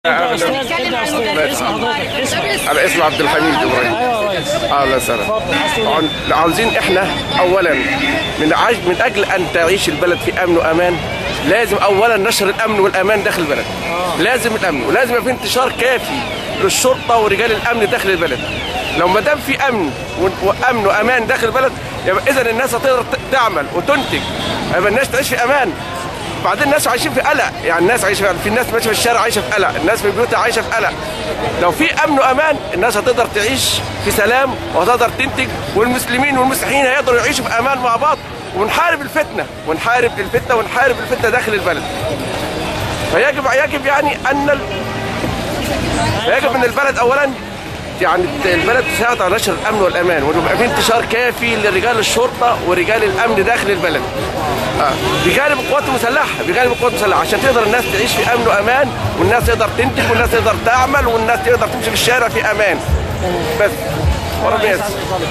انا اسم حضرتك اسم انا اسمي عبد الحميد ابراهيم ايوه يا ريس اهلا وسهلا اتفضل عايز تقول عن- عاوزين احنا اولا من عج... من اجل ان تعيش البلد في امن وامان لازم اولا نشر الامن والامان داخل البلد لازم الامن ولازم يبقى في انتشار كافي للشرطه ورجال الامن داخل البلد لو ما دام في امن و- وامن وامان داخل البلد يبقى اذا الناس هتقدر ت- تعمل وتنتج يبقى الناس تعيش في امان بعدين الناس عايشين في قلق يعني الناس عايشه في في الناس ماشيه في الشارع عايشه في قلق الناس في بيوتها عايشه في قلق لو في امن وامان الناس هتقدر تعيش في سلام وهتقدر تنتج والمسلمين والمسيحيين هيقدروا يعيشوا في امان مع بعض ونحارب الفتنه ونحارب الفتنه ونحارب الفتنه داخل البلد فيجب يجب يعني ان ال... فيجب ان البلد اولا يعني البلد تساعد على نشر الامن والامان ويبقى في انتشار كافي لرجال الشرطه ورجال الامن داخل البلد آه. بجانب القوات المسلحه بجانب القوات المسلحه عشان تقدر الناس تعيش في امن وامان والناس تقدر تنتج والناس تقدر تعمل والناس تقدر تمشي في الشارع في امان بس وربنا يسر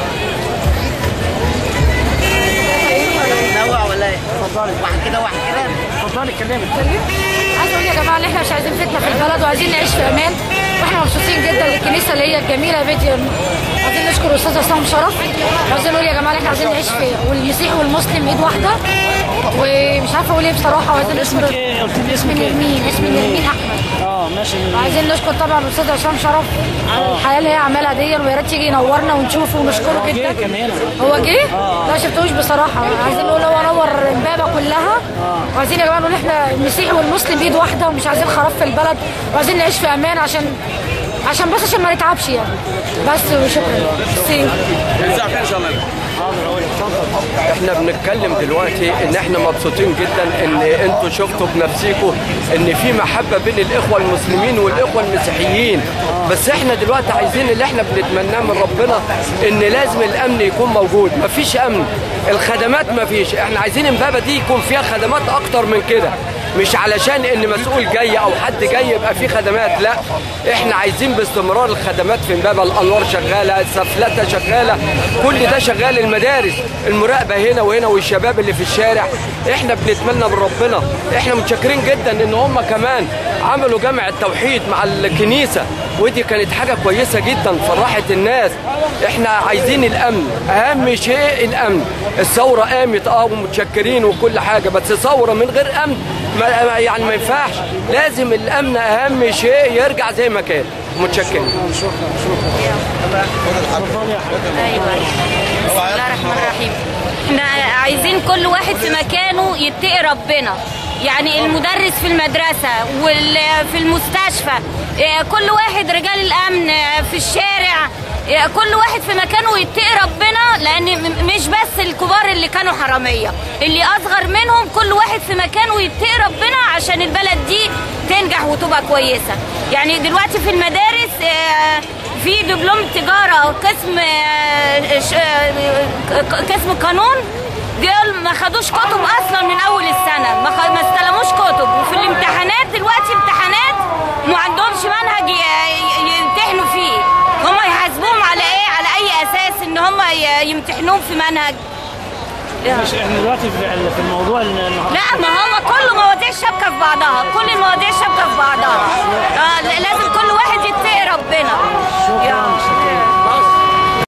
نوع ولا ايه؟ اتفضلي واحد كده واحد كده اتفضلي اتكلمي عايز اقول يا جماعه ان احنا مش عايزين فتنه في البلد وعايزين نعيش في امان واحنا مبسوطين جدا للكنيسه اللي هي الجميله بيت عايزين نشكر استاذ عصام شرف عايزين نقول يا جماعه ان احنا عايزين نعيش في والمسيحي والمسلم ايد واحده ومش عارفه اقول ايه بصراحه وعايزين اسمك نشكر ايه قلت لي اسمك اسمي ايه نرمين اسمي نرمين احمد اه ماشي عايزين نشكر طبعا الاستاذ عصام شرف على الحياه اللي هي عملها دي ويا ريت يجي ينورنا ونشوفه ونشكره جه جدا كان هنا. هو جه؟ لا شفتوش بصراحه عايزين نقول هو نور امبابه كلها وعايزين يا جماعه نقول احنا المسيحي والمسلم بايد واحده ومش عايزين خراب في البلد وعايزين نعيش في امان عشان عشان بس عشان ما نتعبش يعني بس وشكرا سي حاضر اقول اتفضل احنا بنتكلم دلوقتي ان احنا مبسوطين جدا ان انتوا شفتوا بنفسيكم ان في محبه بين الاخوه المسلمين والاخوه المسيحيين بس احنا دلوقتي عايزين اللي احنا بنتمناه من ربنا ان لازم الامن يكون موجود مفيش امن الخدمات مفيش احنا عايزين امبابه دي يكون فيها خدمات اكتر من كده مش علشان ان مسؤول جاي او حد جاي يبقى فيه خدمات لا احنا عايزين باستمرار الخدمات في امبابه الانوار شغاله السفلته شغاله كل ده شغال المدارس المراقبه هنا وهنا والشباب اللي في الشارع احنا بنتمنى من ربنا احنا متشكرين جدا ان هم كمان عملوا جامع التوحيد مع الكنيسه ودي كانت حاجه كويسه جدا فرحت الناس احنا عايزين الامن اهم شيء الامن الثوره قامت اه ومتشكرين وكل حاجه بس ثوره من غير امن ما ما- يعني ما ينفعش لازم الامن اهم شيء يرجع زي ما كان متشكرين اتفضلي يا حبيبي ايوه بسم الله الرحمن الرحيم احنا عايزين كل واحد في مكانه يتقي ربنا يعني المدرس في المدرسة وفي المستشفى إيه، كل واحد رجال الأمن آه، في الشارع إيه، كل واحد في مكانه يتقي ربنا لأن م- مش بس الكبار اللي كانوا حرامية اللي أصغر منهم كل واحد في مكانه يتقي ربنا عشان البلد دي تنجح وتبقى كويسة يعني دلوقتي في المدارس آه، في دبلوم تجارة قسم آه، ش- آه، ك- قسم قانون دول ما خدوش كتب اصلا من اول السنه ما, خ... ما استلموش كتب وفي الامتحانات دلوقتي امتحانات ما عندهمش منهج ي... ي- يمتحنوا فيه هم يحاسبوهم على ايه على اي اساس ان هم ي... يمتحنوهم في منهج مش احنا دلوقتي في في الموضوع اللي لا ما هو كل مواضيع شابكه في بعضها كل المواضيع شابكه في بعضها آه ل- لازم كل واحد يتقي ربنا شكرا يا- شكرا